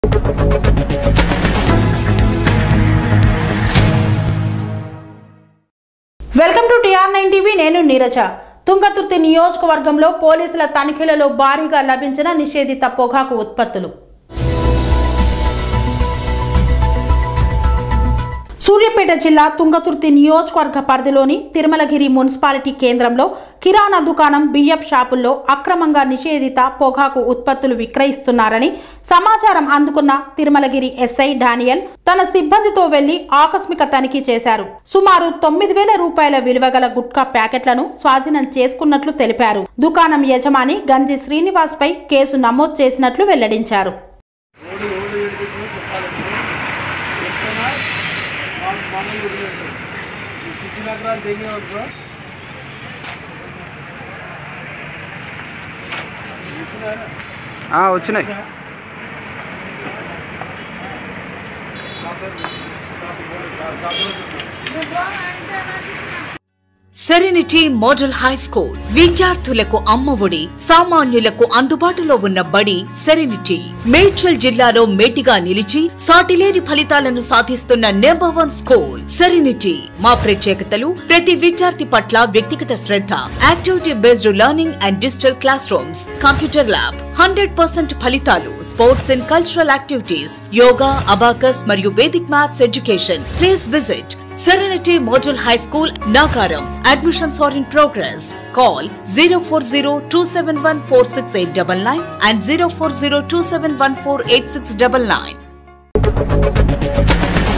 Welcome to TR nine TV నేను నీరజ తుంగతుర్తి నియోజకవర్గంలో పోలీసుల తనిఖీలలో భారీగా లభించిన నిషేధిత పొగాకు ఉత్పత్తులు సూర్యాపేట జిల్లా తుంగతుర్తి నియోజకవర్గ పరిధిలోని తిరుమలగిరి మున్సిపాలిటీ కేంద్రంలో కిరాణా దుకాణం బియ్యప్ షాపుల్లో అక్రమంగా నిషేధిత పొగాకు ఉత్పత్తులు విక్రయిస్తున్నారని సమాచారం అందుకున్న తిరుమలగిరి ఎస్ఐ డానియల్ తన సిబ్బందితో వెళ్లి ఆకస్మిక తనిఖీ చేశారు సుమారు తొమ్మిది వేల రూపాయల విలువగల గుట్కా ప్యాకెట్లను స్వాధీనం చేసుకున్నట్లు తెలిపారు దుకాణం యజమాని గంజి శ్రీనివాస్ పై కేసు నమోదు చేసినట్లు వెల్లడించారు రోడ్డు రోడ్డు ఏడుకుంటూ చెప్పాలంటే చెప్తున్నా మాకు మామూలు వదిలేదు ఈ సిక్స్ ఎకరాలు తెగినవాడు బ్రో ఆ, వచ్చినాయి సెరెనిటీ మోడల్ హై స్కూల్ విద్యార్థులకు అమ్మఒడి సామాన్యులకు అందుబాటులో ఉన్న బడి సెరెనిటీ మేడ్చల్ జిల్లాలో మేటిగా నిలిచి సాటిలేని ఫలితాలను సాధిస్తున్న నెంబర్ వన్ స్కూల్ సెరెనిటీ మా ప్రత్యేకతలు ప్రతి విద్యార్థి పట్ల వ్యక్తిగత శ్రద్ధ activity based learning and digital classrooms computer lab hundred percent ఫలితాలు sports and cultural activities yoga abacus మరియు Vedic maths education please visit Serenity Model High School, Nagaram. Admissions are in progress. Call 040-271-46899 and 040-271-48699.